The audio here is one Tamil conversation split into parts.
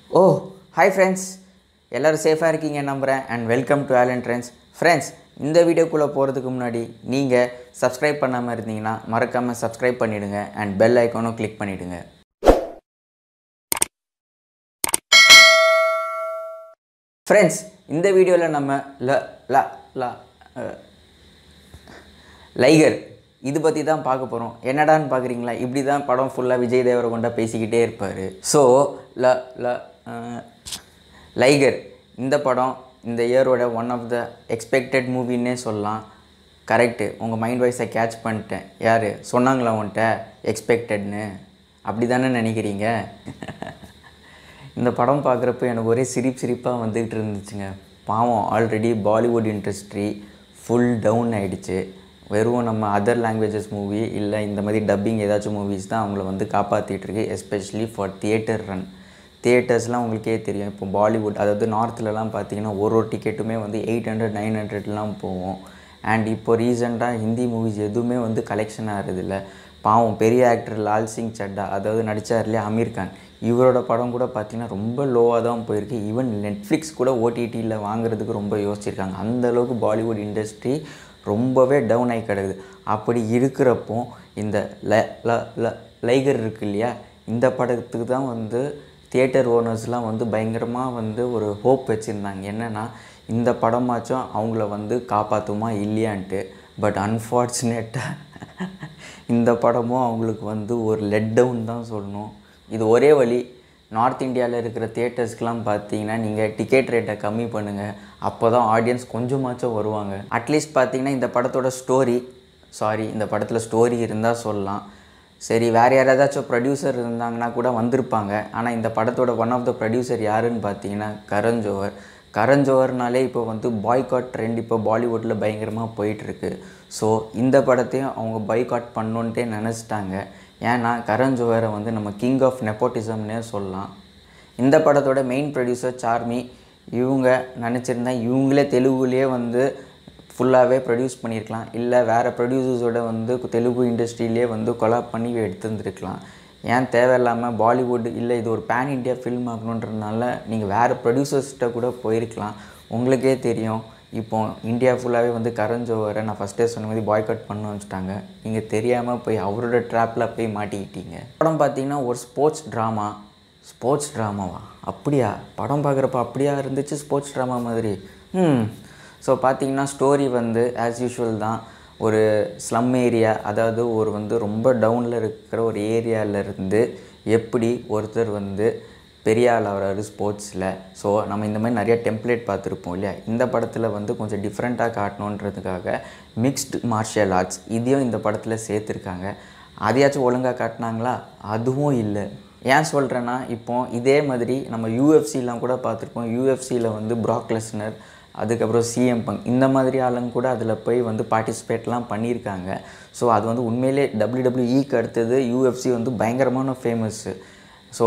ஓ ஹாய் ஃப்ரெண்ட்ஸ் எல்லோரும் சேஃபாக இருக்கீங்க நம்புகிறேன் and welcome to Alan trends friends இந்த வீடியோக்குள்ளே போகிறதுக்கு முன்னாடி நீங்கள் சப்ஸ்கிரைப் பண்ணாமல் இருந்தீங்கன்னா மறக்காமல் சப்ஸ்கிரைப் பண்ணிவிடுங்க அண்ட் பெல் ஐக்கானும் கிளிக் பண்ணிவிடுங்க ஃப்ரெண்ட்ஸ் இந்த வீடியோவில் நம்ம ல ல ல அஹ், லைகர் இது பற்றி தான் பார்க்க போகிறோம் என்னடான்னு பார்க்குறீங்களா இப்படி தான் படம் ஃபுல்லாக விஜய் தேவரகொண்டா பேசிக்கிட்டே இருப்பார் ஸோ ல ல அஹ், லைகர் இந்த படம் இந்த இயரோட ஒன் ஆஃப் த எக்ஸ்பெக்டட் மூவின்னே சொல்லலாம் கரெக்டு உங்கள் மைண்ட் வாய்ஸை கேட்ச் பண்ணிட்டேன் யார் சொன்னாங்களா உன்கிட்ட எக்ஸ்பெக்டட்னு அப்படி தானே நினைக்கிறீங்க இந்த படம் பார்க்குறப்ப எனக்கு ஒரே சிரிப்பு சிரிப்பாக வந்துகிட்டு இருந்துச்சுங்க பாவம் already Bollywood industry full down ஆயிடுச்சு வெறும் நம்ம அதர் லாங்குவேஜஸ் மூவி இல்லை இந்த மாதிரி டப்பிங் ஏதாச்சும் மூவிஸ் தான் அவங்கள வந்து காப்பாற்றிட்டு இருக்கு எஸ்பெஷலி ஃபார் தியேட்டர் ரன் தியேட்டர்ஸ்லாம் உங்களுக்கே தெரியும் இப்போ பாலிவுட் அதாவது நார்த்லலாம் பார்த்தீங்கன்னா ஒரு ஒரு டிக்கெட்டுமே வந்து எயிட் ஹண்ட்ரட் நைன் ஹண்ட்ரட்லாம் போகும் அண்ட் இப்போ ரீசெண்டாக ஹிந்தி மூவிஸ் எதுவுமே வந்து கலெக்ஷன் ஆகிறதில்ல பாவம் பெரிய ஆக்டர் லால் சிங் சட்டா அதாவது நடித்தார் இல்லையா அமீர் கான் இவரோட படம் கூட பார்த்தீங்கன்னா ரொம்ப லோவாக தான் போயிருக்கு ஈவன் நெட்ஃப்ளிக்ஸ் கூட ஓடிடியில் வாங்குறதுக்கு ரொம்ப யோசிச்சிருக்காங்க அந்த அளவுக்கு பாலிவுட் இண்டஸ்ட்ரி ரொம்பவே டவுன் ஆகி கிடக்குது அப்படி இருக்கிறப்போ இந்த ல ல ல லைகர் இருக்கு இல்லையா இந்த படத்துக்கு தான் வந்து தியேட்டர் ஓனர்ஸ்லாம் வந்து பயங்கரமாக வந்து ஒரு ஹோப் வச்சுருந்தாங்க என்னென்னா இந்த படமாச்சும் அவங்கள வந்து காப்பாற்றுமா இல்லையான்ட்டு பட் அன்ஃபார்ச்சுனேட்டாக இந்த படமும் அவங்களுக்கு வந்து ஒரு லெட் டவுன் தான் சொல்லணும் இது ஒரே வழி நார்த் இந்தியாவில் இருக்கிற தியேட்டர்ஸ்க்கெலாம் பார்த்தீங்கன்னா நீங்கள் டிக்கெட் ரேட்டை கம்மி பண்ணுங்கள் அப்போ தான் ஆடியன்ஸ் கொஞ்சமாச்சும் வருவாங்க அட்லீஸ்ட் பார்த்தீங்கன்னா இந்த படத்தோட ஸ்டோரி சாரி இந்த படத்தில் ஸ்டோரி இருந்தால் சொல்லலாம் சரி வேறு யாராச்சும் ப்ரொடியூசர் இருந்தாங்கன்னா கூட வந்திருப்பாங்க ஆனால் இந்த படத்தோட ஒன் ஆஃப் த ப்ரொடியூசர் யாருன்னு பார்த்தீங்கன்னா கரண் ஜோஹர் கரண் ஜோஹர்னாலே இப்போ வந்து பாய்காட் ட்ரெண்ட் இப்போ பாலிவுட்டில் பயங்கரமாக போயிட்டுருக்கு ஸோ இந்த படத்தையும் அவங்க பாய்காட் பண்ணோன்ட்டே நினச்சிட்டாங்க ஏன்னா கரண் ஜோஹரை வந்து நம்ம கிங் ஆஃப் நெப்போட்டிசம்னே சொல்லலாம் இந்த படத்தோட மெயின் ப்ரொடியூசர் சார்மி இவங்க நினச்சிருந்தா இவங்களே தெலுங்குலேயே வந்து ஃபுல்லாகவே ப்ரொடியூஸ் பண்ணியிருக்கலாம் இல்லை வேறு ப்ரொடியூசர்ஸோட வந்து தெலுங்கு இண்டஸ்ட்ரியிலே வந்து கொலாப் பண்ணி எடுத்துருந்துருக்கலாம் ஏன் தேவையில்லாமல் பாலிவுட் இல்லை இது ஒரு பேன் இண்டியா ஃபில்ம் ஆகணுன்றதுனால நீங்கள் வேறு ப்ரொடியூசர்ஸ்கிட்ட கூட போயிருக்கலாம் உங்களுக்கே தெரியும் இப்போ இந்தியா ஃபுல்லாகவே வந்து கரண் ஜோஹரை நான் ஃபஸ்ட்டே சொன்ன மாதிரி பாய்காட் பண்ண வச்சுட்டாங்க நீங்கள் தெரியாமல் போய் அவரோட ட்ராப்பில் போய் மாட்டிக்கிட்டீங்க படம் பார்த்தீங்கன்னா ஒரு ஸ்போர்ட்ஸ் ட்ராமா ஸ்போர்ட்ஸ் ட்ராமாவா அப்படியா படம் பார்க்குறப்ப அப்படியா இருந்துச்சு ஸ்போர்ட்ஸ் ட்ராமா மாதிரி ம் ஸோ பார்த்தீங்கன்னா ஸ்டோரி வந்து ஆஸ் யூஷுவல் தான் ஒரு ஸ்லம் ஏரியா அதாவது ஒரு வந்து ரொம்ப டவுனில் இருக்கிற ஒரு ஏரியாவிலேருந்து எப்படி ஒருத்தர் வந்து பெரிய ஆள் ஆகிறாரு ஸ்போர்ட்ஸில் ஸோ நம்ம இந்த மாதிரி நிறைய டெம்ப்ளேட் பார்த்துருப்போம் இல்லையா இந்த படத்தில் வந்து கொஞ்சம் டிஃப்ரெண்ட்டாக காட்டணுன்றதுக்காக மிக்ஸ்டு மார்ஷியல் ஆர்ட்ஸ் இதையும் இந்த படத்தில் சேர்த்துருக்காங்க அதையாச்சும் ஒழுங்காக காட்டினாங்களா அதுவும் இல்லை ஏன் சொல்கிறேன்னா இப்போ இதே மாதிரி நம்ம யூஎஃப்சிலாம் கூட பார்த்துருப்போம் யூஎஃப்சியில் வந்து ப்ராக் லெஸ்னர் அதுக்கப்புறம் சிஎம் பங்க் இந்த மாதிரி ஆளுங்க கூட அதில் போய் வந்து பார்ட்டிசிபேட்லாம் பண்ணியிருக்காங்க ஸோ அது வந்து உண்மையிலே டபிள்யூடபிள்யூஇக்கு அடுத்தது யூஎஃப்சி வந்து பயங்கரமான ஃபேமஸ்ஸு ஸோ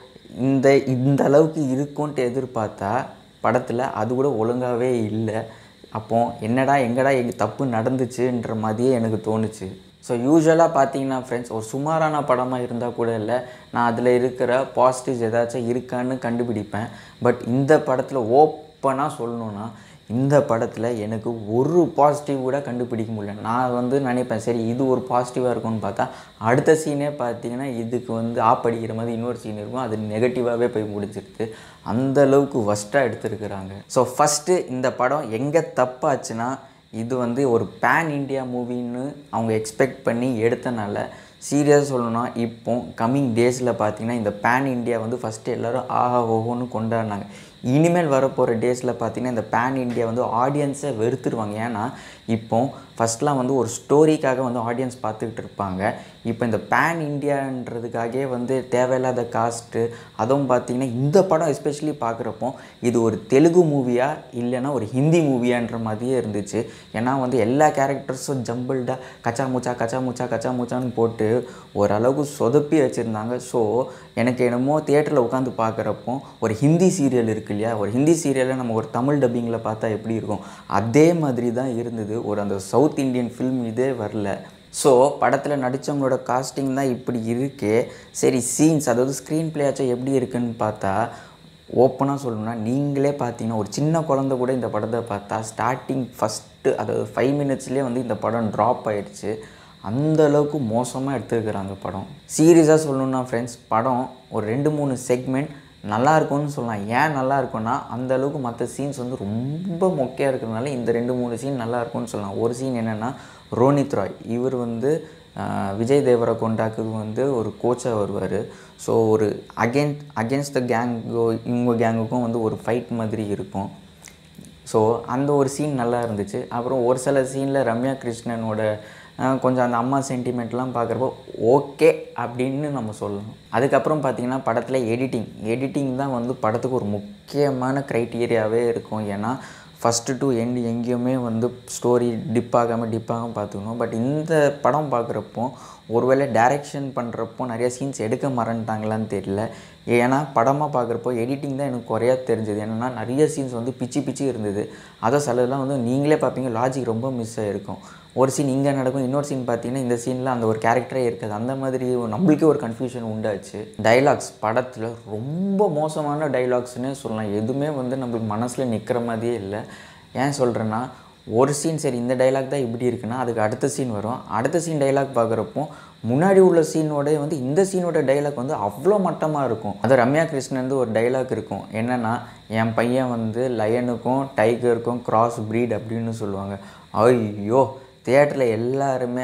இந்த இந்த அளவுக்கு இருக்கும்ன்ட்டு எதிர்பார்த்தா படத்தில் அது கூட ஒழுங்காகவே இல்லை அப்போ என்னடா எங்கடா எங்க தப்பு நடந்துச்சுன்ற மாதிரியே எனக்கு தோணுச்சு ஸோ யூஸ்வலாக பார்த்தீங்கன்னா ஃப்ரெண்ட்ஸ் ஒரு சுமாரான படமாக இருந்தால் கூட இல்லை நான் அதில் இருக்கிற பாசிட்டிவ்ஸ் ஏதாச்சும் இருக்கான்னு கண்டுபிடிப்பேன் பட் இந்த படத்தில் ஓப்பனாக சொல்லணுன்னா இந்த படத்தில் எனக்கு ஒரு பாசிட்டிவ் கூட கண்டுபிடிக்க முடியல நான் வந்து நினைப்பேன் சரி இது ஒரு பாசிட்டிவாக இருக்கும்னு பார்த்தா அடுத்த சீனே பார்த்தீங்கன்னா இதுக்கு வந்து ஆப்படிக்கிற மாதிரி இன்னொரு சீன் இருக்கும் அது நெகட்டிவாகவே போய் முடிஞ்சிருது அந்த அளவுக்கு ஒஸ்ட்டாக எடுத்திருக்கிறாங்க ஸோ ஃபஸ்ட்டு இந்த படம் எங்கே தப்பாச்சுன்னா இது வந்து ஒரு பேன் இண்டியா மூவின்னு அவங்க எக்ஸ்பெக்ட் பண்ணி எடுத்தனால சீரியஸாக சொல்லணும்னா இப்போ கம்மிங் டேஸில் பார்த்தீங்கன்னா இந்த பேன் இண்டியா வந்து ஃபஸ்ட்டு எல்லோரும் ஆஹா ஓஹோன்னு கொண்டாடினாங்க இனிமேல் வரப்போகிற டேஸில் பார்த்தீங்கன்னா இந்த பேன் இண்டியா வந்து ஆடியன்ஸை வெறுத்துருவாங்க ஏன்னா இப்போ ஃபஸ்ட்லாம் வந்து ஒரு ஸ்டோரிக்காக வந்து ஆடியன்ஸ் பார்த்துக்கிட்டு இருப்பாங்க இப்போ இந்த பேன் இண்டியான்றதுக்காகவே வந்து தேவையில்லாத காஸ்ட்டு அதுவும் பார்த்தீங்கன்னா இந்த படம் எஸ்பெஷலி பார்க்குறப்போ இது ஒரு தெலுங்கு மூவியா இல்லைன்னா ஒரு ஹிந்தி மூவியான்ற மாதிரியே இருந்துச்சு ஏன்னா வந்து எல்லா கேரக்டர்ஸும் ஜம்பிள்டாக கச்சா மூச்சா கச்சா மூச்சா கச்சா மூச்சான்னு போட்டு ஓரளவுக்கு சொதப்பி வச்சுருந்தாங்க ஸோ எனக்கு என்னமோ தியேட்டரில் உட்காந்து பார்க்குறப்போ ஒரு ஹிந்தி சீரியல் இருக்கு இல்லையா ஒரு ஹிந்தி சீரியலை நம்ம ஒரு தமிழ் டப்பிங்கில் பார்த்தா எப்படி இருக்கும் அதே மாதிரி தான் இருந்தது ஒரு அந்த சவுத் இந்தியன் ஃபில்ம் இதே வரல ஸோ படத்தில் நடித்தவங்களோட காஸ்டிங் தான் இப்படி இருக்கே சரி சீன்ஸ் அதாவது ஸ்க்ரீன் பிளேயாச்சும் எப்படி இருக்குன்னு பார்த்தா ஓப்பனாக சொல்லணும்னா நீங்களே பார்த்தீங்கன்னா ஒரு சின்ன குழந்தை கூட இந்த படத்தை பார்த்தா ஸ்டார்டிங் ஃபஸ்ட்டு அதாவது ஃபைவ் மினிட்ஸ்லேயே வந்து இந்த படம் ட்ராப் ஆயிடுச்சு அந்த அளவுக்கு மோசமாக எடுத்துருக்குறாங்க படம் சீரியஸாக சொல்லணும்னா ஃப்ரெண்ட்ஸ் படம் ஒரு ரெண்டு மூணு செக்மெண்ட் நல்லா இருக்கும்னு சொல்லலாம் ஏன் நல்லா இருக்கும்னா அந்த அளவுக்கு மற்ற சீன்ஸ் வந்து ரொம்ப மொக்கையாக இருக்கிறதுனால இந்த ரெண்டு மூணு சீன் நல்லா இருக்கும்னு சொல்லலாம் ஒரு சீன் என்னென்னா ரோனித் ராய் இவர் வந்து ஆஹ், விஜய் தேவரகொண்டாக்கு வந்து ஒரு கோச்சாக வருவார் ஸோ ஒரு அகேன்ஸ்ட் அகேன்ஸ்ட் த கேங்கோ இவங்க கேங்குக்கும் வந்து ஒரு ஃபைட் மாதிரி இருக்கும் ஸோ அந்த ஒரு சீன் நல்லா இருந்துச்சு அப்புறம் ஒரு சில சீனில் ரம்யா கிருஷ்ணனோட அஹ், கொஞ்சம் அந்த அம்மா சென்டிமெண்ட்லாம் பார்க்குறப்போ ஓகே அப்படின்னு நம்ம சொல்லலாம் அதுக்கப்புறம் பார்த்தீங்கன்னா படத்தில் எடிட்டிங் எடிட்டிங் தான் வந்து படத்துக்கு ஒரு முக்கியமான க்ரைட்டீரியாவே இருக்கும் ஏன்னா ஃபஸ்ட்டு டு எண்ட் எங்கேயுமே வந்து ஸ்டோரி டிப் ஆகாமல் டிப் ஆகாமல் பார்த்துக்கணும் பட் இந்த படம் பார்க்குறப்போ ஒருவேளை டைரக்ஷன் பண்ணுறப்போ நிறைய சீன்ஸ் எடுக்க மறந்துட்டாங்களான்னு தெரியல ஏன்னா படமாக பார்க்குறப்போ எடிட்டிங் தான் எனக்கு குறையா தெரிஞ்சது என்னென்னா நிறைய சீன்ஸ் வந்து பிச்சு பிச்சு இருந்தது அதை சிலதெல்லாம் வந்து நீங்களே பார்ப்பீங்க லாஜிக் ரொம்ப மிஸ் ஆகிருக்கும் ஒரு சீன் இங்கே நடக்கும் இன்னொரு சீன் பார்த்தீங்கன்னா இந்த சீனில் அந்த ஒரு கேரக்டரே இருக்காது அந்த மாதிரி நம்மளுக்கே ஒரு கன்ஃபியூஷன் உண்டாச்சு டைலாக்ஸ் படத்தில் ரொம்ப மோசமான டைலாக்ஸ்னே சொல்லலாம் எதுவுமே வந்து நம்மளுக்கு மனசில் நிற்கிற மாதிரியே இல்லை ஏன் சொல்கிறேன்னா ஒரு சீன் சரி இந்த டைலாக் தான் இப்படி இருக்குன்னா அதுக்கு அடுத்த சீன் வரும் அடுத்த சீன் டைலாக் பார்க்குறப்போ முன்னாடி உள்ள சீனோட வந்து இந்த சீனோட டைலாக் வந்து அவ்வளோ மட்டமாக இருக்கும் அது ரம்யா கிருஷ்ணன் ஒரு டைலாக் இருக்கும் என்னென்னா என் பையன் வந்து லயனுக்கும் டைகருக்கும் கிராஸ் breed அப்படின்னு சொல்லுவாங்க ஐயோ தியேட்டரில் எல்லாருமே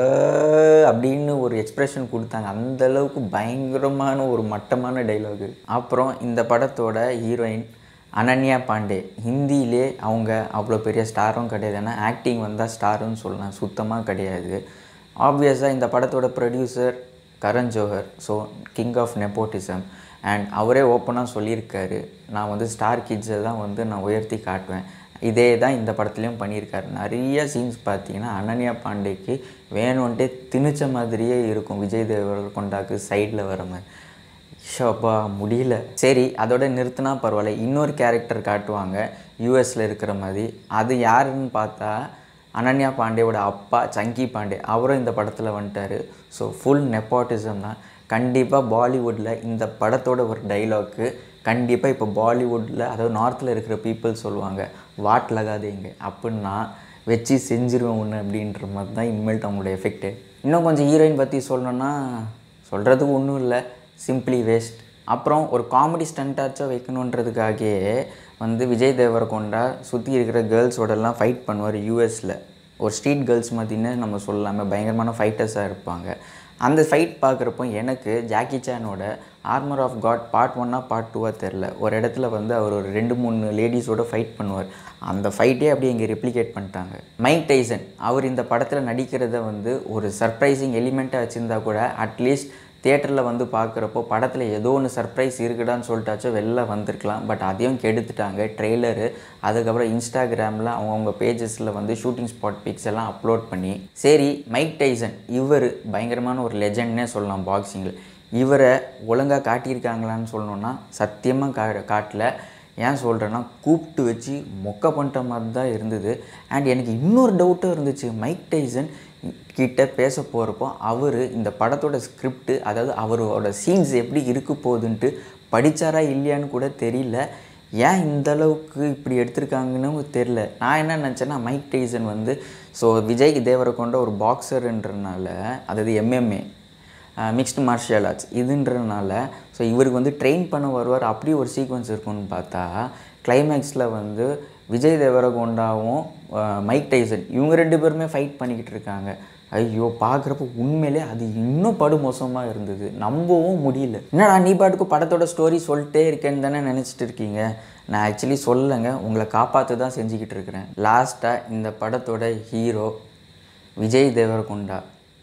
"ஏ" அப்படின்னு ஒரு எக்ஸ்ப்ரெஷன் கொடுத்தாங்க அந்த அளவுக்கு பயங்கரமான ஒரு மட்டமான டைலாகு அப்புறம் இந்த படத்தோட ஹீரோயின் அனன்யா பாண்டே ஹிந்தியிலே அவங்க அவ்வளோ பெரிய ஸ்டாரும் கிடையாது ஏன்னா ஆக்டிங் வந்தால் ஸ்டாருன்னு சொல்லலாம் சுத்தமாக கிடையாது ஆப்வியஸாக இந்த படத்தோட producer Karan Johar so king of nepotism and அவரே ஓப்பனாக சொல்லியிருக்காரு நான் வந்து ஸ்டார் கிட்ஸை தான் வந்து நான் உயர்த்தி காட்டுவேன் இதே தான் இந்த படத்துலையும் பண்ணியிருக்காரு நிறைய சீன்ஸ் பார்த்தீங்கன்னா அனன்யா பாண்டேக்கு வேணும்ன்ட்டே திணிச்ச மாதிரியே இருக்கும் விஜய் தேவரகொண்டாக்கு சைடில் வர மாதிரி ஷப்பா முடியல சரி அதோட நிறுத்தினா பரவாயில்ல இன்னொரு கேரக்டர் காட்டுவாங்க யூஎஸில் இருக்கிற மாதிரி அது யாருன்னு பார்த்தா அனன்யா பாண்டேவோட அப்பா சங்கி பாண்டே அவரும் இந்த படத்தில் வந்துட்டார் ஸோ ஃபுல் நெப்போட்டிசம் தான் கண்டிப்பாக பாலிவுட்டில் இந்த படத்தோட ஒரு டைலாக்கு கண்டிப்பாக இப்போ பாலிவுட்டில் அதாவது நார்த்தில் இருக்கிற பீப்புள் சொல்லுவாங்க வாட் லகாதீங்க அப்படின்னா வச்சு செஞ்சிருவேன் ஒன்று அப்படின்ற மாதிரி தான் இனிமேல்ட்டு அவங்களோட எஃபெக்ட்டு இன்னும் கொஞ்சம் ஹீரோயின் பற்றி சொல்லணுன்னா சொல்கிறதுக்கு ஒன்றும் இல்லை சிம்பிளி வேஸ்ட் அப்புறம் ஒரு காமெடி ஸ்டண்ட்டாச்சும் வைக்கணுன்றதுக்காகவே வந்து விஜய் தேவரகொண்டா சுற்றி இருக்கிற கேர்ள்ஸோடலாம் ஃபைட் பண்ணுவார் யூஎஸில் ஒரு ஸ்ட்ரீட் கேர்ள்ஸ் மாதிரின்னு நம்ம சொல்லாமே பயங்கரமான ஃபைட்டர்ஸாக இருப்பாங்க அந்த ஃபைட் பார்க்குறப்போ எனக்கு ஜாக்கி சானோட ஆர்மர் ஆஃப் காட் பார்ட் ஒன்னா பார்ட் டூவாக தெரில ஒரு இடத்துல வந்து அவர் ஒரு ரெண்டு மூணு லேடிஸோட ஃபைட் பண்ணுவார் அந்த ஃபைட்டே அப்படியே இங்கே ரெப்ளிகேட் பண்ணிட்டாங்க மைக் டைசன் அவர் இந்த படத்தில் நடிக்கிறத வந்து ஒரு சர்ப்ரைசிங் எலிமெண்ட்டாக வச்சுருந்தா கூட அட்லீஸ்ட் தியேட்டரில் வந்து பார்க்குறப்போ படத்தில் ஏதோ ஒன்று சர்ப்ரைஸ் இருக்குடான்னு சொல்லிட்டாச்சும் வெளில வந்திருக்கலாம் பட் அதையும் கெடுத்துட்டாங்க ட்ரெய்லரு அதுக்கப்புறம் இன்ஸ்டாகிராமில் அவங்கவுங்க பேஜஸில் வந்து ஷூட்டிங் ஸ்பாட் பிக்ஸ் எல்லாம் அப்லோட் பண்ணி சரி மைக் டைசன் இவர் பயங்கரமான ஒரு லெஜண்ட்னே சொல்லலாம் பாக்ஸிங்கில் இவரை ஒழுங்காக காட்டியிருக்காங்களான்னு சொல்லணுன்னா சத்தியமாக கா காட்டல ஏன் சொல்கிறேன்னா கூப்பிட்டு வச்சு மொக்க பண்ணிட்ட மாதிரி தான் இருந்தது அண்ட் எனக்கு இன்னொரு டவுட்டும் இருந்துச்சு மைக் டைசன் கிட்ட பேச போகிறப்போ அவர் இந்த படத்தோட ஸ்கிரிப்ட் அதாவது அவரோட சீன்ஸ் எப்படி இருக்க போகுதுன்ட்டு படித்தாரா இல்லையான்னு கூட தெரியல ஏன் இந்த அளவுக்கு இப்படி எடுத்திருக்காங்கன்னு தெரில நான் என்ன நினச்சேன்னா மைக் டைசன் வந்து ஸோ விஜய் தேவரகொண்ட ஒரு பாக்ஸர்ன்றனால அதாவது எம்எம்ஏ மிக்ஸ்டு மார்ஷியல் ஆர்ட்ஸ் இதுன்றனால ஸோ இவருக்கு வந்து ட்ரெயின் பண்ண வருவார் அப்படி ஒரு சீக்வன்ஸ் இருக்கும்னு பார்த்தா கிளைமேக்ஸில் வந்து விஜய் தேவரகொண்டாவும் அஹ், மைக் டைசன் இவங்க ரெண்டு பேருமே ஃபைட் பண்ணிக்கிட்டு இருக்காங்க ஐயோ பார்க்குறப்ப உண்மையிலே அது இன்னும் படு மோசமாக இருந்தது நம்பவும் முடியல என்னடா நீ பாட்டுக்கு படத்தோட ஸ்டோரி சொல்லிட்டே இருக்கேன்னு தானே நினச்சிட்டு இருக்கீங்க நான் ஆக்சுவலி சொல்லலைங்க உங்களை காப்பாற்ற தான் செஞ்சுக்கிட்டு இருக்கிறேன் லாஸ்ட்டாக இந்த படத்தோட ஹீரோ விஜய் தேவரகொண்டா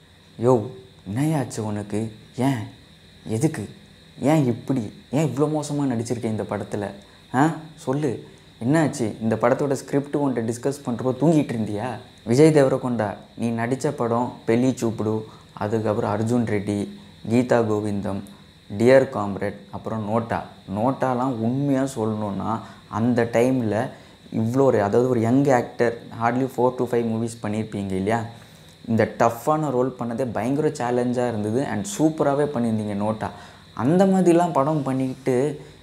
யோ என்னையாச்சு உனக்கு ஏன் எதுக்கு ஏன் இப்படி ஏன் இவ்வளோ மோசமாக நடிச்சிருக்கேன் இந்த படத்தில் ஆ சொல்லு என்னாச்சு இந்த படத்தோட ஸ்கிரிப்ட் உன்ட்ட டிஸ்கஸ் பண்ணுறப்போ தூங்கிட்டு இருந்தியா விஜய் தேவரகொண்டா நீ நடித்த படம் பெல்லி சூப்புடு அதுக்கப்புறம் அர்ஜுன் ரெட்டி கீதா கோவிந்தம் டியர் காம்ரேட் அப்புறம் நோட்டா நோட்டாலாம் உண்மையாக சொல்லணுன்னா அந்த டைமில் இவ்வளோ ஒரு அதாவது ஒரு young actor hardly four to five movies பண்ணியிருப்பீங்க இல்லையா இந்த டஃப்பான ரோல் பண்ணதே பயங்கர சேலஞ்சாக இருந்தது அண்ட் சூப்பராகவே பண்ணியிருந்தீங்க நோட்டா அந்த மாதிரிலாம் படம் பண்ணிக்கிட்டு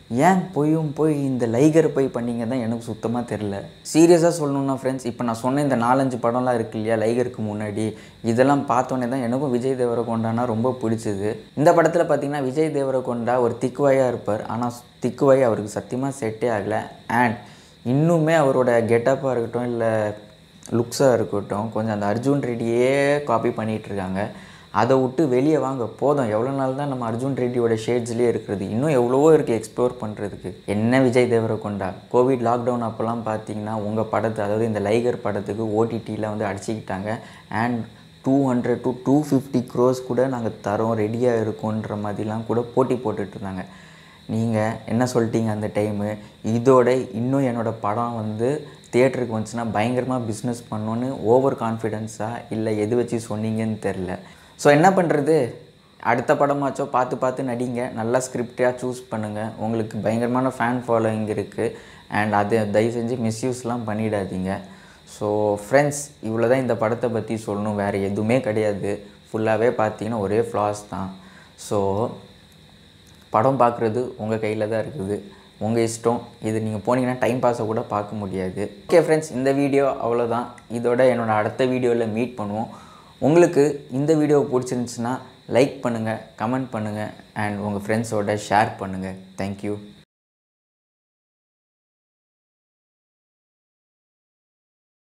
ஏன் போயும் போய் இந்த லைகர் போய் பண்ணீங்க தான் எனக்கு சுத்தமாக தெரில சீரியஸாக சொல்லணுன்னா ஃப்ரெண்ட்ஸ் இப்போ நான் சொன்ன இந்த நாலஞ்சு படம்லாம் இருக்கு இல்லையா லைகருக்கு முன்னாடி இதெல்லாம் பார்த்தோன்னே தான் எனக்கும் விஜய் தேவரகொண்டானா ரொம்ப பிடிச்சது இந்த படத்தில் பார்த்தீங்கன்னா விஜய் தேவரகொண்டா ஒரு திக்குவாயாக இருப்பார் ஆனால் திக்குவாய் அவருக்கு சத்தியமாக செட்டே ஆகலை அண்ட் இன்னுமே அவரோட கெட்டப்பாக இருக்கட்டும் இல்லை லுக்ஸாக இருக்கட்டும் கொஞ்சம் அந்த அர்ஜுன் ரெட்டியே காப்பி பண்ணிகிட்டு இருக்காங்க அதை விட்டு வெளியே வாங்க போதும் எவ்வளோ நாள் தான் நம்ம அர்ஜுன் ரெட்டியோட ஷேட்ஸ்லேயே இருக்கிறது இன்னும் எவ்வளவோ இருக்குது எக்ஸ்ப்ளோர் பண்ணுறதுக்கு என்ன விஜய் தேவரகொண்டா கோவிட் லாக்டவுன் அப்போல்லாம் பார்த்தீங்கன்னா உங்கள் படத்தை அதாவது இந்த லைகர் படத்துக்கு ஓடிடியில் வந்து அடிச்சுக்கிட்டாங்க and two hundred to two fifty crores கூட நாங்கள் தரோம் ரெடியாக இருக்கோன்ற மாதிரிலாம் கூட போட்டி போட்டுட்டு இருந்தாங்க நீங்கள் என்ன சொல்லிட்டீங்க அந்த டைமு இதோட இன்னும் என்னோடய படம் வந்து தியேட்டருக்கு வந்துச்சுன்னா பயங்கரமாக பிஸ்னஸ் பண்ணோன்னு ஓவர் கான்ஃபிடென்ஸாக இல்லை எது வச்சு சொன்னீங்கன்னு தெரில ஸோ என்ன பண்ணுறது அடுத்த படமாச்சோ பார்த்து பார்த்து நடிங்க நல்லா ஸ்கிரிப்டாக சூஸ் பண்ணுங்கள் உங்களுக்கு பயங்கரமான ஃபேன் ஃபாலோயிங் இருக்குது அண்ட் அது தயவு செஞ்சு மிஸ்யூஸ்லாம் பண்ணிடாதீங்க ஸோ ஃப்ரெண்ட்ஸ் இவ்வளோ தான் இந்த படத்தை பற்றி சொல்லணும் வேறு எதுவுமே கிடையாது ஃபுல்லாகவே பார்த்தீங்கன்னா ஒரே ஃப்ளாஸ் தான் ஸோ படம் பார்க்குறது உங்கள் கையில் தான் இருக்குது உங்கள் இஷ்டம் இது நீங்கள் போனீங்கன்னா டைம் பாஸை கூட பார்க்க முடியாது ஓகே ஃப்ரெண்ட்ஸ் இந்த வீடியோ அவ்வளோதான் இதோட என்னோட அடுத்த வீடியோவில் மீட் பண்ணுவோம் உங்களுக்கு இந்த வீடியோ பிடிச்சிருந்துச்சுன்னா லைக் பண்ணுங்கள் கமெண்ட் பண்ணுங்கள் அண்ட் உங்கள் ஃப்ரெண்ட்ஸோட ஷேர் பண்ணுங்கள் தேங்க்யூ